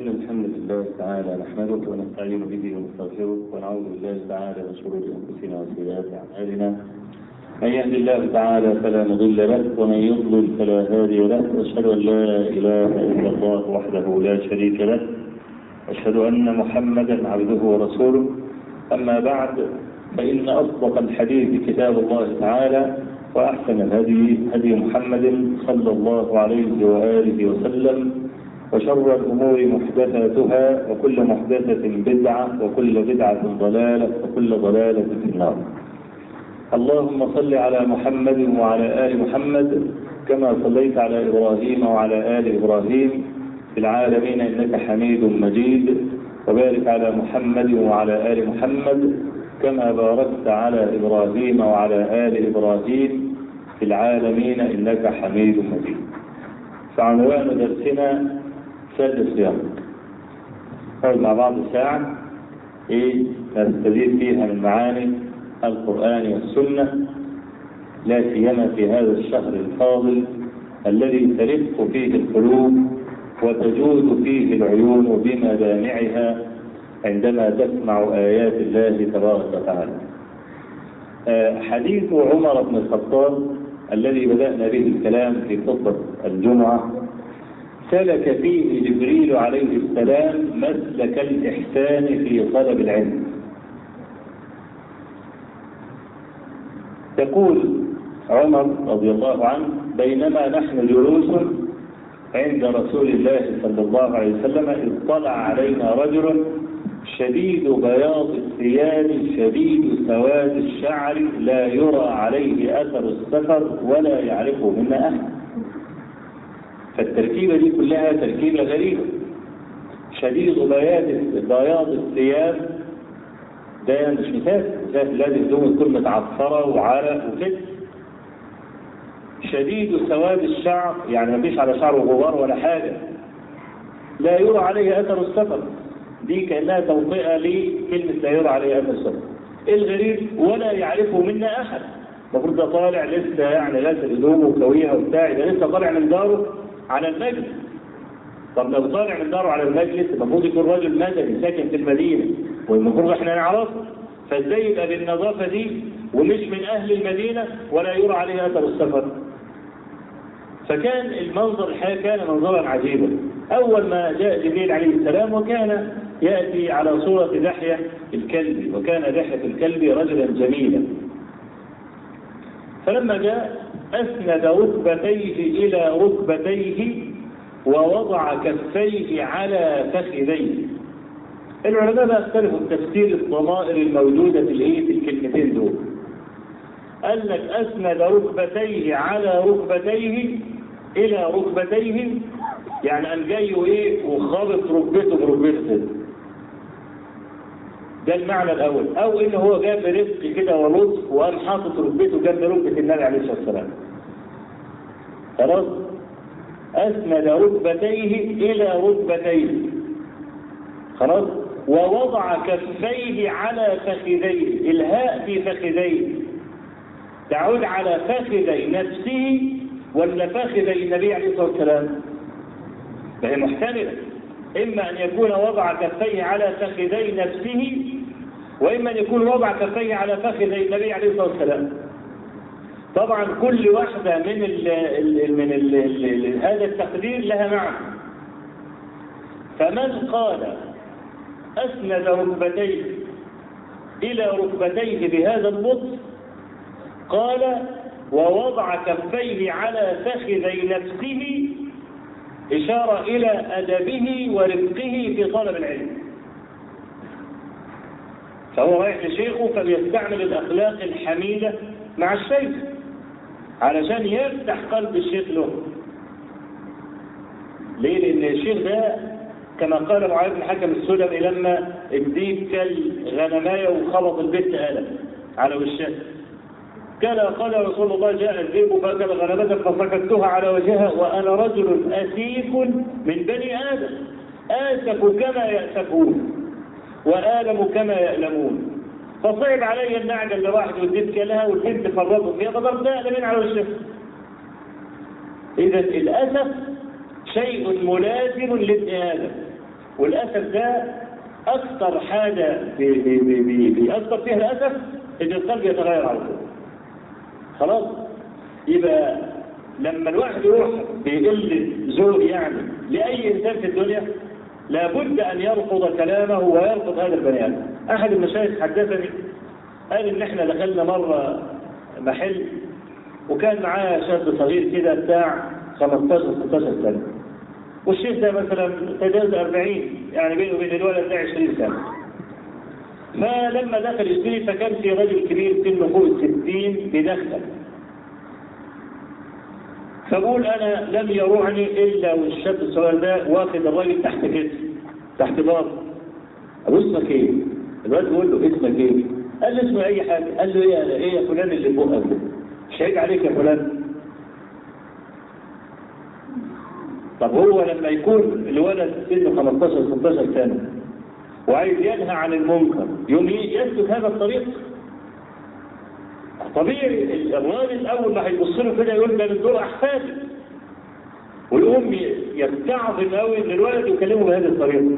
إن الحمد لله تعالى نحمده ونستعين به ونستغفره ونعوذ بالله تعالى من شرور أنفسنا وسيئات أعمالنا من يهد الله تعالى فلا مضل له ومن يضلل فلا هادي له وأشهد أن لا إله إلا الله وحده لا شريك له أشهد أن محمدا عبده ورسوله أما بعد فإن أصدق الحديث كتاب الله تعالى وأحسن الهدي هدي محمد صلى الله عليه وآله وسلم وشر الأمور محدثاتها وكل محدثة بدعة وكل بدعة ضلالة وكل ضلالة في النار اللهم صل على محمد وعلى آل محمد كما صليت على إبراهيم وعلى آل إبراهيم في العالمين إنك حميد مجيد وبارك على محمد وعلى آل محمد كما باركت على إبراهيم وعلى آل إبراهيم في العالمين إنك حميد مجيد فعنوان درسنا سد الصيام نقعد مع بعض ساعة إيه نستزيد فيها من معاني القرآن والسنة لا سيما في هذا الشهر الفاضل الذي ترق فيه القلوب وتجود فيه العيون بمدامعها عندما تسمع آيات الله تبارك وتعالى حديث عمر بن الخطاب الذي بدأنا به الكلام في خطبة الجمعة سلك فيه جبريل عليه السلام مسلك الإحسان في طلب العلم يقول عمر رضي الله عنه بينما نحن جلوس عند رسول الله صلى الله عليه وسلم اطلع علينا رجل شديد بياض الثياب شديد سواد الشعر لا يرى عليه اثر السفر ولا يعرفه منا احد فالتركيبه دي كلها تركيبه غريبه شديد بياض بياض الثياب ده مش مسافر مسافر لازم هدومه تكون متعفره وعرق وكده شديد سواد الشعر يعني مفيش على شعره غبار ولا حاجه لا يرى عليه اثر السفر دي كانها توطئه لكلمه لا يرى عليه اثر السفر الغريب ولا يعرفه منا احد المفروض ده طالع لسه يعني غاسل هدومه وكويها وبتاع ده لسه طالع من داره على المجلس طب لو طالع من داره على المجلس المفروض يكون راجل مدني ساكن في المدينه والمفروض احنا نعرفه فازاي يبقى بالنظافه دي ومش من اهل المدينه ولا يرى عليه اثر السفر فكان المنظر الحقيقه كان منظرا عجيبا اول ما جاء جبريل عليه السلام وكان ياتي على صوره دحيه الكلب وكان دحيه الكلب رجلا جميلا فلما جاء اسند ركبتيه الى ركبتيه ووضع كفيه على فخذيه العلماء بقى اختلفوا في تفسير الضمائر الموجوده في الايه في الكلمتين دول قال لك اسند ركبتيه على ركبتيه الى ركبتيه يعني قام جاي وايه وخابط ركبته بركبته ده المعنى الاول او ان هو جاب رزق كده ولطف وقام حاطط ركبته جنب ركبه النبي عليه الصلاه والسلام خلاص اسند ركبتيه الى ركبتيه خلاص ووضع كفيه على فخذيه الهاء في فخذيه تعود على فخذي نفسه ولا فخذي النبي عليه الصلاه والسلام فهي محتمله اما ان يكون وضع كفيه على فخذي نفسه واما ان يكون وضع كفيه على فخذي النبي عليه الصلاه والسلام طبعا كل واحده من ال ال من ال ال هذا التقدير لها معنى فمن قال اسند ركبتيه الى ركبتيه بهذا اللطف قال ووضع كفيه على فخذي نفسه إشارة إلى أدبه ورفقه في طلب العلم فهو رايح لشيخه فبيستعمل الأخلاق الحميدة مع الشيخ علشان يفتح قلب الشيخ له ليه؟ لأن الشيخ ده كما قال معاذ بن حكم السلمي لما الديب كل غنمايه وخبط البيت قلم على وشها قال قال رسول الله جاء الذئب فاكل غنمة فسكتها على وجهها وانا رجل اسيف من بني ادم اسف كما ياسفون والم كما يالمون فصعب علي النعجه اللي راحت والديب كلها والبنت فرطت فيها فضربتها قلمين على وجهها اذا الاسف شيء ملازم لابن ادم والاسف ده اكثر حاجه بي بي بي بي بيأثر فيها الاسف ان القلب يتغير على طول خلاص يبقى لما الواحد يروح بقلة ذوق يعني لأي إنسان في الدنيا لابد أن يرفض كلامه ويرفض هذا البني آدم. أحد المشايخ حدثني قال إن إحنا دخلنا مرة محل وكان معاه شاب صغير كده بتاع 15 16 سنة. والشيخ ده مثلا تجاوز 40 يعني بينه وبين الولد ده 20 سنة. فلما دخل يشتري فكان في رجل كبير سنه فوق ال 60 بيدخل فبقول انا لم يروعني الا والشاب الصغير ده واخد الراجل تحت كتف تحت بار ابو اسمك ايه؟ الواد بيقول له اسمك ايه؟ قال له اسمه اي حاجه قال له ايه ايه يا فلان اللي بقك ده؟ مش هيجي عليك يا فلان طب هو لما يكون الولد سنه 15 16 سنه وعايز ينهى عن المنكر يوم يسلك هذا الطريق طبيعي الراجل اول ما هيبص له كده يقول ده من دور احفادي ويقوم يستعظم قوي ان الولد يكلمه بهذه الطريقه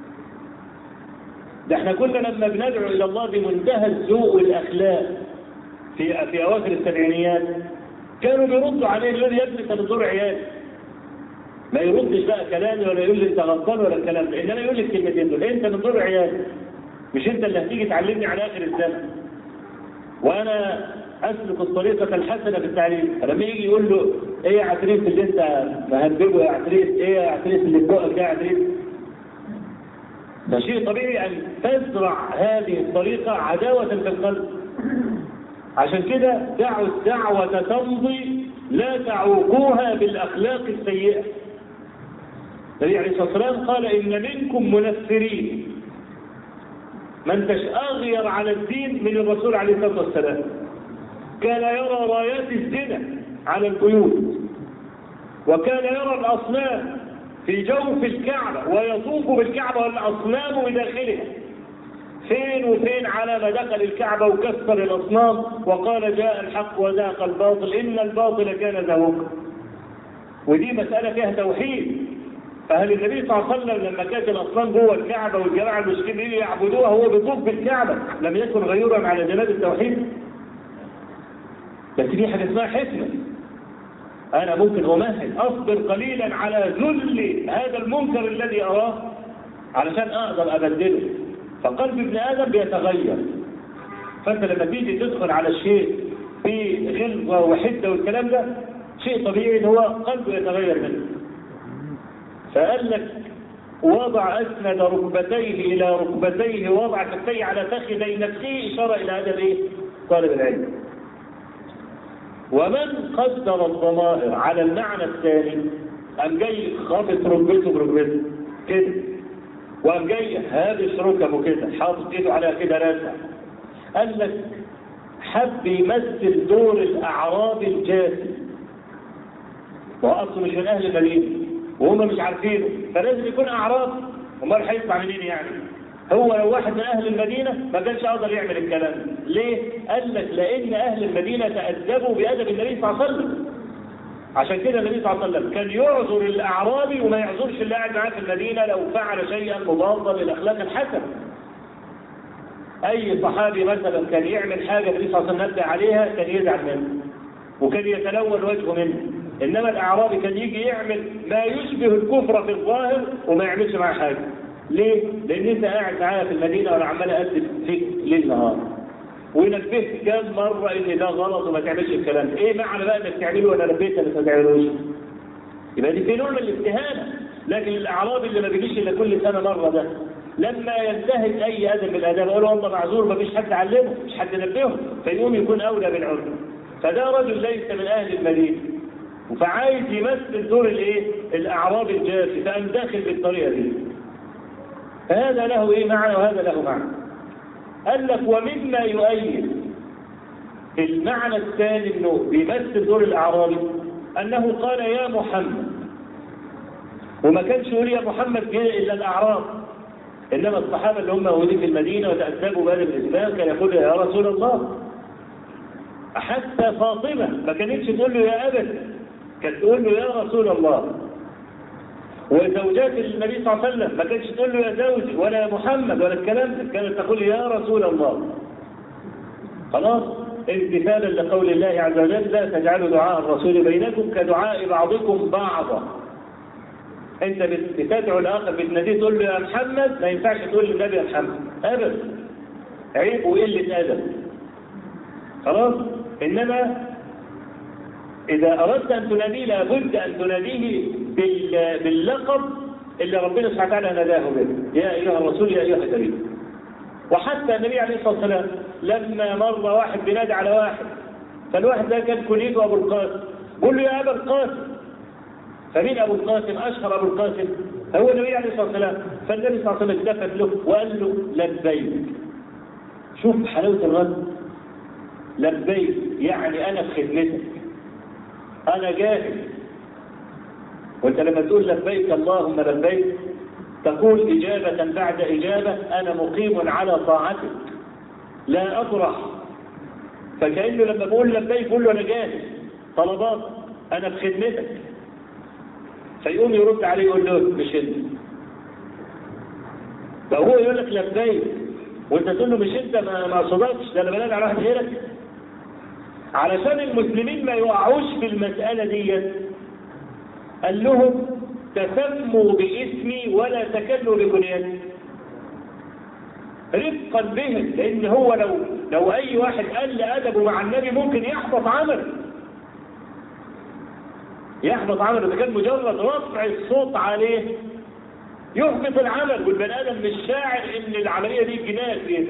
ده احنا كنا لما بندعو الى الله بمنتهى الذوق والاخلاق في في اواخر السبعينيات كانوا بيردوا عليه يقول يا ابني انت من دور عيالي ما يردش بقى كلامي ولا يقول لي انت غلطان ولا الكلام ده انما يقول لي الكلمتين دول انت من دور عيالي مش انت اللي هتيجي تعلمني على اخر الزمن وانا اسلك الطريقه الحسنه في التعليم لما يجي يقول له ايه يا عتريس اللي انت مهببه يا عتريس ايه يا عتريس اللي في بقك يا عتريس ده شيء طبيعي ان تزرع هذه الطريقه عداوه في القلب عشان كده دعوا الدعوه تمضي لا تعوقوها بالاخلاق السيئه النبي عليه الصلاه والسلام قال ان منكم منفرين من تشاغير على الدين من الرسول عليه الصلاه والسلام كان يرى رايات الزنا على البيوت وكان يرى الاصنام في جوف الكعبه ويطوف بالكعبه والاصنام بداخلها فين وفين على ما دخل الكعبه وكسر الاصنام وقال جاء الحق وذاق الباطل ان الباطل كان زهوقا ودي مساله فيها توحيد فهل النبي صلى الله عليه وسلم لما كانت الاصنام جوه الكعبه والجماعه المسلمين يعبدوها هو بيطوف بالكعبه لم يكن غيورا على جناب التوحيد بس في حاجه اسمها حكمه انا ممكن امهل اصبر قليلا على ذل هذا المنكر الذي اراه علشان اقدر ابدله فقلب ابن ادم بيتغير فانت لما تيجي تدخل على الشيء في غلظه وحده والكلام ده شيء طبيعي ان هو قلبه يتغير منه فقال لك وضع اسند ركبتيه الى ركبتيه وضع كفيه على فخذي نفسه اشاره الى هذا الايه؟ طالب العلم ومن قدر الضمائر على المعنى الثاني قام جاي خابط ركبته بركبته كده وقام جاي هابش ركبه كده حاطط ايده على كده راسع قال لك حب يمثل دور الاعرابي الجاسي واصله مش من اهل المدينه وهم مش عارفينه فلازم يكون اعرابي امال هيطلع منين يعني هو لو واحد من اهل المدينه ما كانش قادر يعمل الكلام ده ليه قال لك لان اهل المدينه تادبوا بادب النبي صلى الله عليه وسلم عشان كده النبي صلى الله عليه وسلم كان يعذر الاعرابي وما يعذرش اللي قاعد معاه في المدينه لو فعل شيئا مضادا للاخلاق الحسنه اي صحابي مثلا كان يعمل حاجه النبي صلى الله عليه وسلم نبه عليها كان يزعل منه وكان يتلون وجهه منه انما الاعرابي كان يجي يعمل ما يشبه الكفر في الظاهر وما يعملش معاه حاجه ليه؟ لان انت قاعد معايا في المدينه وانا عمال اقدم فيك ليل نهار ونبهت كام مره ان ده غلط وما تعملش الكلام ده، ايه معنى بقى انك تعمله وانا نبهت انك ما تعملوش؟ يبقى دي في نوع من الاستهانه، لكن الاعرابي اللي ما بيجيش الا كل سنه مره ده لما ينتهك اي ادب من الاداب يقول والله معذور ما فيش حد علمه، مش حد نبهه، فيقوم يكون اولى بالعذر. فده رجل ليس من اهل المدينه. فعايز يمثل دور الايه؟ الاعرابي الجافي، فقام داخل بالطريقه دي. فهذا له ايه معنى وهذا له معنى قال لك ومما يؤيد المعنى الثاني انه بيمثل دور الاعرابي انه قال يا محمد وما كانش يقول يا محمد جاء الا الاعراب انما الصحابه اللي هم موجودين في المدينه وتاسبوا بهذا الاسلام كان يقول يا رسول الله حتى فاطمه ما كانتش تقول له يا ابت كانت تقول له يا رسول الله وزوجات النبي صلى الله عليه وسلم ما كانتش تقول له يا زوجي ولا يا محمد ولا الكلام ده كانت تقول يا رسول الله خلاص امتثالا لقول الله عز وجل لا تجعلوا دعاء الرسول بينكم كدعاء بعضكم بعضا انت بتدعو الاخر بتناديه تقول له يا محمد ما ينفعش تقول للنبي يا محمد ابدا عيب وقله ادب خلاص انما اذا اردت ان تناديه لابد ان تناديه باللقب اللي ربنا سبحانه وتعالى ناداه به يا ايها الرسول يا ايها الكريم وحتى النبي عليه الصلاه والسلام لما مر واحد بينادي على واحد فالواحد ده كان كنيته ابو القاسم قول له يا ابا القاسم فمين ابو القاسم اشهر ابو القاسم هو النبي عليه الصلاه والسلام فالنبي صلى الله عليه وسلم التفت له وقال له لبيك شوف حلاوه الرد لبيك يعني انا في خدمتك انا جاهز وانت لما تقول لبيك اللهم لبيك تقول إجابة بعد إجابة أنا مقيم على طاعتك لا أبرح فكأنه لما بقول لبيك بقول له أنا جاهز طلبات أنا في خدمتك فيقوم يرد عليه يقول له مش انت فهو يقول لك لبيك وانت تقول له مش انت ما ما صدقتش ده انا بنادي على واحد غيرك علشان المسلمين ما يقعوش في المسألة دي قال لهم تسموا باسمي ولا تكلوا بكنيتي رفقا بهم لان هو لو لو اي واحد قل ادبه مع النبي ممكن يحبط عمله يحبط عمله اذا كان مجرد رفع الصوت عليه يحبط العمل والبني ادم مش شاعر ان العمليه دي جنايه فيه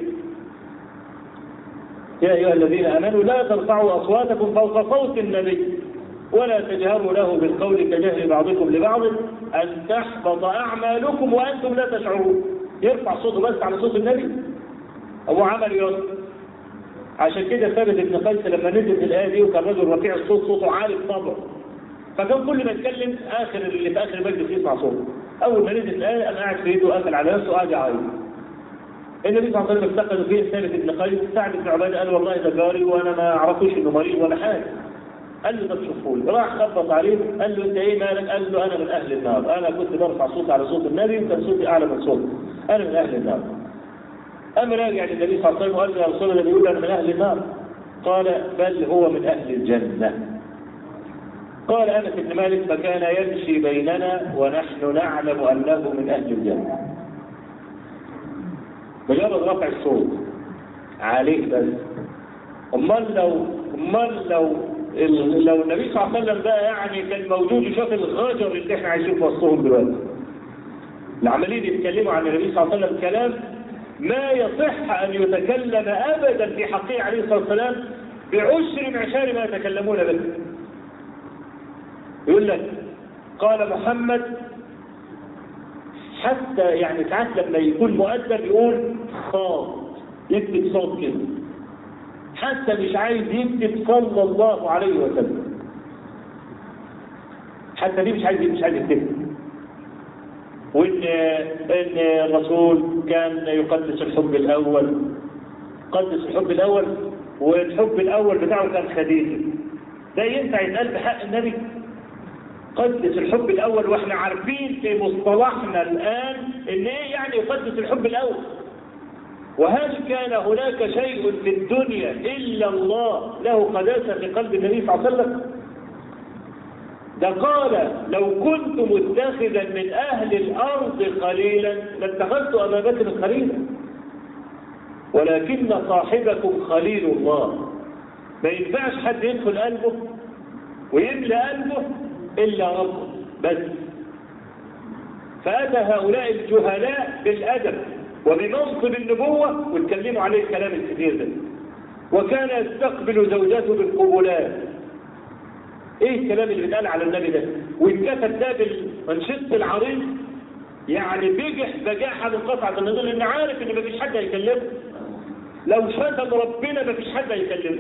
يا ايها الذين امنوا لا ترفعوا اصواتكم فوق صوت النبي ولا تجهروا له بالقول كجهر بعضكم لبعض ان تحبط اعمالكم وانتم لا تشعرون يرفع صوته بس على صوت النبي هو عمل يوم عشان كده ثابت ابن قيس لما نزلت الايه دي وكان رجل رفيع الصوت صوته عالي الصبر فكان كل ما يتكلم اخر اللي في اخر المجلس يسمع صوته اول ما نزلت الايه قام قاعد في ايده وقافل على نفسه وقاعد يعيط النبي صلى الله عليه وسلم افتقد فيه ثابت بن قيس سعد بن عباده قال والله ده جاري وانا ما اعرفوش انه مريض ولا حاجه قال له طب شوفوا لي راح خبط عليه قال له انت ايه مالك قال له انا من اهل النار انا كنت برفع صوتي على صوت النبي وكان صوتي اعلى من صوته انا من اهل النار قام راجع للنبي صلى الله عليه وسلم وقال له يا رسول الله بيقول انا من اهل النار قال بل هو من اهل الجنه قال انس بن مالك فكان يمشي بيننا ونحن نعلم انه من اهل الجنه مجرد رفع الصوت عليه بس امال لو امال لو لو النبي صلى الله عليه وسلم ده يعني كان موجود يشوف الغجر اللي احنا عايشين في وسطهم دلوقتي العمالين يتكلموا عن النبي صلى الله عليه وسلم كلام ما يصح ان يتكلم ابدا في حقه عليه الصلاه والسلام بعشر معشار ما يتكلمون به يقول لك قال محمد حتى يعني ساعات لما يكون مؤدب يقول صاد يكتب صوت كده حتى مش عايز يكتب صلى الله عليه وسلم حتى دي مش عايز مش عايز يكتبها وان ان الرسول كان يقدس الحب الاول قدس الحب الاول والحب الاول بتاعه كان خديجه ده ينفع يتقال بحق النبي قدس الحب الاول واحنا عارفين في مصطلحنا الان ان ايه يعني يقدس الحب الاول وهل كان هناك شيء في الدنيا الا الله له قداسه في قلب النبي صلى الله عليه وسلم ده قال لو كنت متخذا من اهل الارض قليلا لاتخذت ابا بكر خليلا ولكن صاحبكم خليل الله ما ينفعش حد يدخل قلبه ويملى قلبه الا ربه بس فاتى هؤلاء الجهلاء بالادب وبمنصب النبوه واتكلموا عليه الكلام الكثير ده وكان يستقبل زوجته بالقبلات ايه الكلام اللي بيتقال على النبي ده واتكتب ده بالمنشط العريض يعني بيجح بجاحة من قطعة النظر لان عارف ان مفيش حد هيكلمه لو شتم ربنا مفيش حد هيكلمه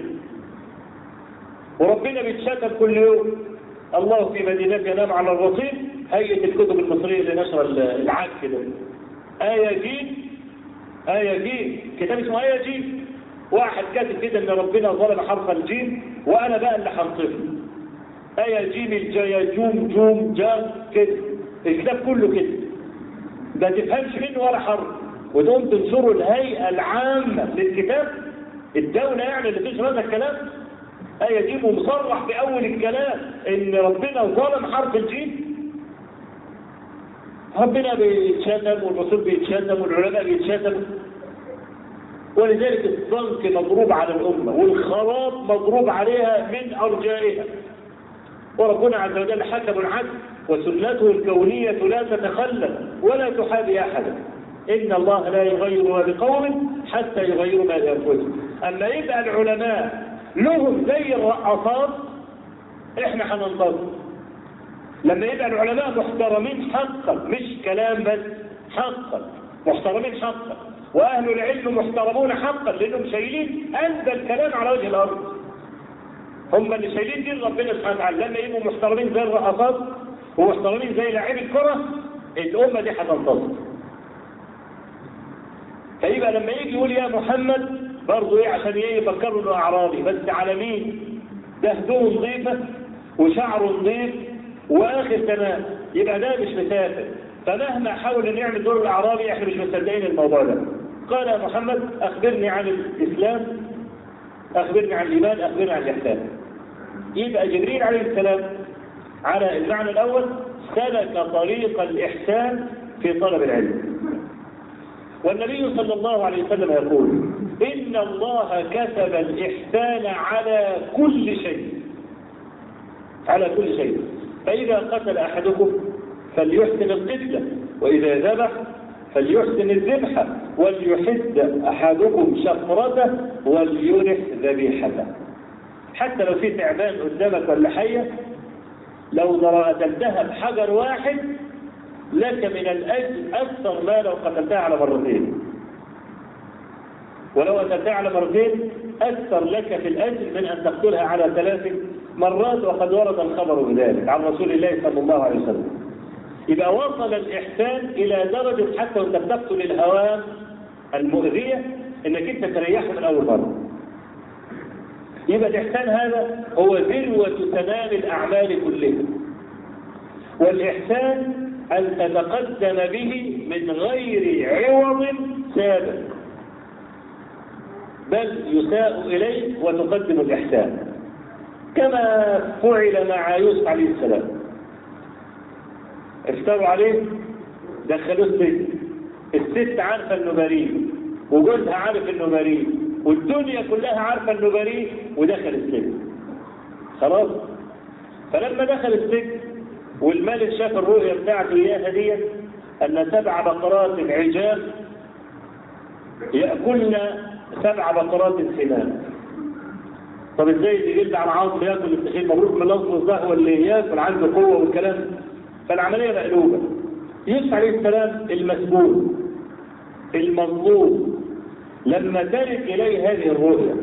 وربنا بيتشتم كل يوم الله في مدينته ينام على الرصيف هيئة الكتب المصرية لنشر العاد كده آية جيم آية جيم كتاب اسمه آية جيم واحد كاتب كده ان ربنا ظلم حرف الجيم وانا بقى اللي هنصفه آية جيم الجاية جوم جوم جام كده الكتاب كله كده ما تفهمش منه ولا حرف وتقوم تنشروا الهيئة العامة للكتاب الدولة يعني اللي تنشر هذا الكلام آية دي مصرح في أول الكلام إن ربنا ظلم حرف الجيم ربنا بيتشتم والرسول بيتشتم والعلماء بيتشتموا ولذلك الضنك مضروب على الأمة والخراب مضروب عليها من أرجائها وربنا عز وجل حكم العدل وسنته الكونية لا تتخلف ولا تحابي أحدا إن الله لا يغير ما بقوم حتى يغيروا ما بأنفسهم أما يبقى العلماء لهم زي الرقصات إحنا هننتظر لما يبقى العلماء محترمين حقا مش كلام بس حقا محترمين حقا واهل العلم محترمون حقا لانهم شايلين انبى الكلام على وجه الارض هم اللي شايلين دين ربنا سبحانه وتعالى لما يبقوا محترمين زي الرقصات ومحترمين زي لاعبي الكره الامه دي هتنتصر فيبقى لما يجي يقول يا محمد برضه ايه عشان ايه يفكروا انه اعرابي بس على مين؟ ده هدومه نظيفه وشعره نظيف واخر تمام يبقى ده مش مسافر فمهما حاول ان يعمل دور الاعرابي احنا مش مصدقين الموضوع ده قال يا محمد اخبرني عن الاسلام اخبرني عن الايمان اخبرني عن الاحسان يبقى جبريل عليه السلام على المعنى الاول سلك طريق الاحسان في طلب العلم والنبي صلى الله عليه وسلم يقول ان الله كتب الاحسان على كل شيء على كل شيء فإذا قتل أحدكم فليحسن القتلة وإذا ذبح فليحسن الذبح وليحد أحدكم شفرته وليرح ذبيحته حتى لو في تعبان قدامك ولا حية لو قتلتها بحجر واحد لك من الأجر أكثر ما لو قتلتها على مرتين ولو قتلتها على مرتين أكثر لك في الأجر من أن تقتلها على ثلاث مرات وقد ورد الخبر بذلك عن رسول الله صلى الله عليه وسلم يبقى وصل الإحسان إلى درجة حتى وأنت بتقتل الهوام المؤذية إنك أنت تريحه من أول مرة يبقى الإحسان هذا هو ذروة تمام الأعمال كلها والإحسان أن تتقدم به من غير عوض سابق بل يساء إليه وتقدم الإحسان كما فعل مع يوسف عليه السلام افتروا عليه دخلوه السجن الست عارفة انه بريء وجوزها عارف انه بريء والدنيا كلها عارفة انه بريء ودخل السجن خلاص فلما دخل السجن والملك شاف الرؤيا بتاعته اياها دي ان سبع بقرات عجاف ياكلن سبع بقرات سمان طب ازاي اللي جلد على عاصم ياكل التخين مبروك من لفظ ده هو اللي ياكل عنده قوه والكلام فالعمليه مقلوبه يوسف عليه السلام المسجون المظلوم لما ترك اليه هذه الرؤيا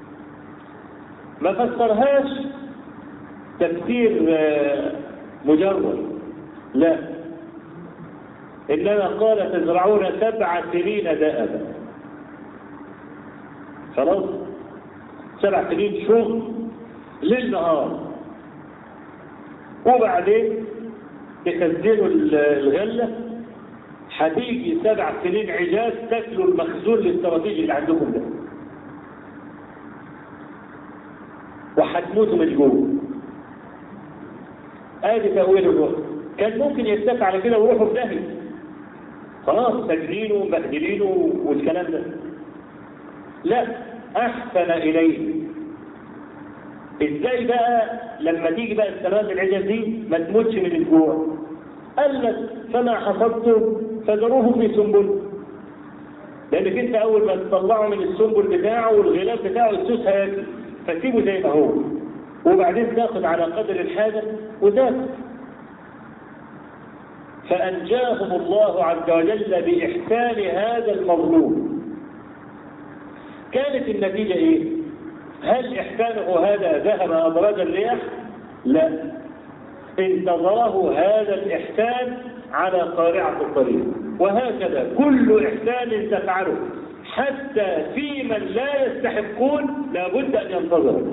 ما فسرهاش تفسير مجرد لا انما قال تزرعون سبع سنين دأبا خلاص سبع سنين شغل ليل نهار وبعدين تخزنوا الغله هتيجي سبع سنين عجاز تاكلوا المخزون الاستراتيجي اللي عندكم ده وهتموتوا من جوه ادي تأويل الوقت كان ممكن يتفق على كده ويروحوا في داهيه خلاص ساجنينه ومبهدلينه والكلام ده لا احسن اليه ازاي بقى لما تيجي بقى السلام العجز دي ما تموتش من الجوع قال لك فما حصدته فذروه في سنبل لانك انت اول ما تطلعه من السنبل بتاعه والغلاف بتاعه السوس هياكل فتسيبه زي ما هو وبعدين تاخد على قدر الحاجه وتاكل فانجاهم الله عز وجل باحسان هذا المظلوم كانت النتيجه ايه هل احسانه هذا ذهب ابراج الرياح لا انتظره هذا الإحسان على قارعة الطريق وهكذا كل إحسان تفعله حتى في من لا يستحقون لابد أن ينتظرك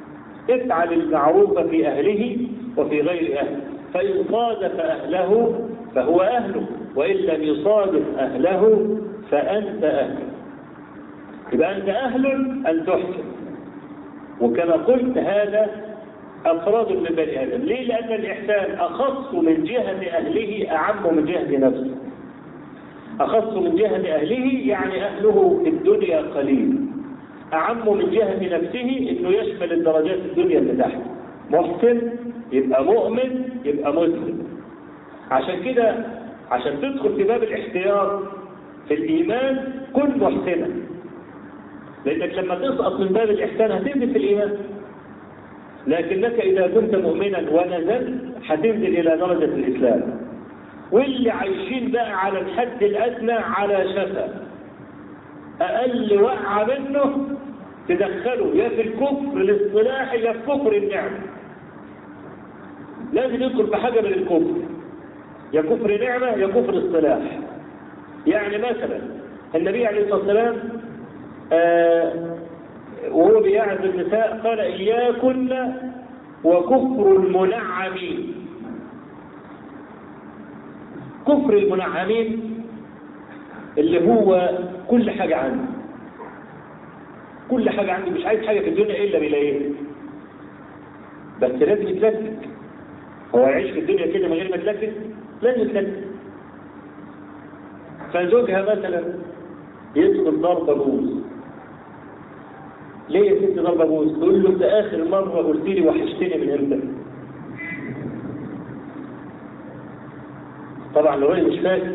افعل المعروف في أهله وفي غير أهله فإن صادف أهله فهو أهله وإن لم يصادف أهله فأنت أهله يبقى أنت أهل أن تحكم وكما قلت هذا أفراد من بني آدم ليه؟ لأن الإحسان أخص من جهة أهله أعم من جهة نفسه أخص من جهة أهله يعني أهله في الدنيا قليل أعم من جهة نفسه إنه يشمل الدرجات الدنيا اللي تحت محسن يبقى مؤمن يبقى مسلم عشان كده عشان تدخل في باب الاحتياط في الإيمان كن محسنا لأنك لما تسقط من باب الإحسان هتنزل في الإيمان لكنك إذا كنت مؤمنا ونزلت هتنزل إلى درجة الإسلام واللي عايشين بقى على الحد الأدنى على شفا أقل وقعة منه تدخله يا في الكفر الاصطلاحي يا في كفر النعمة لازم يدخل في حاجة من الكفر يا كفر نعمة يا كفر اصطلاح يعني مثلا النبي عليه الصلاة والسلام آه وهو بيعظ النساء قال إياكن وكفر المنعمين كفر المنعمين اللي هو كل حاجة عنده كل حاجة عنده مش عايز حاجة في الدنيا إلا بيلاقيها بس لازم يتلكك هو يعيش في الدنيا كده من غير ما يتلكك لازم يتلكك فزوجها مثلا يدخل ضربة بوز ليه يا ست ضربة بوز؟ تقول له ده آخر مرة قلت لي وحشتني من امتى؟ طبعا لو انا مش فاكر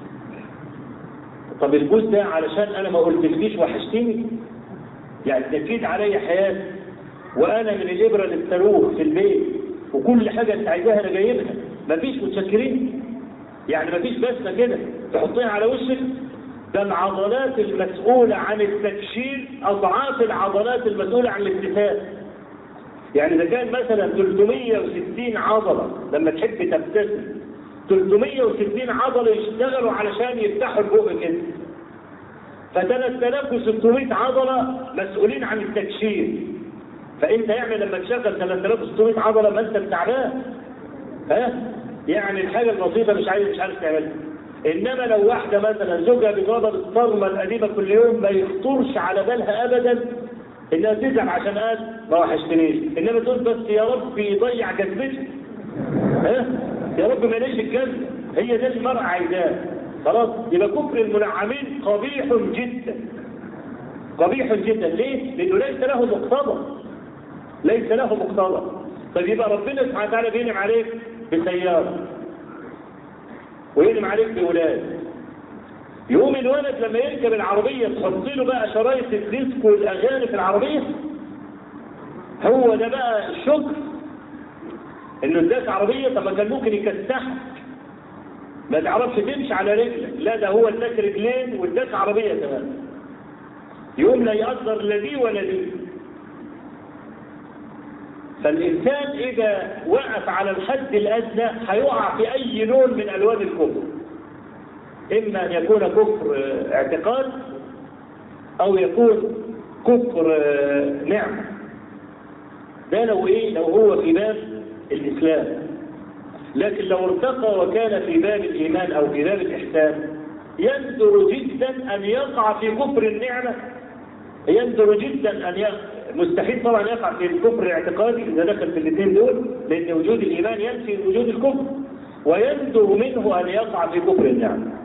طب البوز ده علشان انا ما قلتلكيش وحشتني يعني تكيد عليا حياتي وانا من الابره للصاروخ في البيت وكل حاجه انت عايزاها انا جايبها مفيش متشكرين يعني مفيش بس كده تحطيها على وشك ده العضلات المسؤولة عن التكشير أضعاف العضلات المسؤولة عن الابتسام. يعني إذا كان مثلا 360 عضلة لما تحب تبتسم 360 عضلة يشتغلوا علشان يفتحوا البق كده. ف 3600 عضلة مسؤولين عن التكشير. فأنت يعني لما تشغل 3600 عضلة ما أنت تعبان. ها؟ يعني الحاجة البسيطة مش عايز مش عارف تعملها. انما لو واحده مثلا زوجها بيضرب الصرمه القديمه كل يوم ما يخطرش على بالها ابدا انها تزعل عشان قال ما وحشتنيش انما تقول بس يا رب يضيع جذبتي ها يا رب ما يلاقيش الجذب هي ده المرأة عايزاه خلاص يبقى كفر المنعمين قبيح جدا قبيح جدا ليه؟ لانه ليس له مقتضى ليس له مقتضى طيب يبقى ربنا سبحانه وتعالى بينعم عليك بسياره وينم عليك بولاد يقوم الولد لما يركب العربية تحط له بقى شرايط الديسكو والأغاني في العربية هو ده بقى الشكر انه اداك عربية طب ما كان ممكن يكسحك ما تعرفش تمشي على رجلك لا ده هو اداك رجلين واداك عربية كمان يقوم لا يقدر لا دي ولا دي فالإنسان إذا وقف على الحد الأدنى هيقع في أي لون من ألوان الكفر إما أن يكون كفر اعتقاد أو يكون كفر نعمة ده لو إيه لو هو في باب الإسلام لكن لو ارتقى وكان في باب الإيمان أو في باب الإحسان يندر جدا أن يقع في كفر النعمة يندر جدا أن يقع مستحيل طبعا يقع في الكفر الاعتقادي اذا دخل في الاثنين دول لان وجود الايمان ينفي وجود الكفر ويندر منه ان يقع في كفر النعم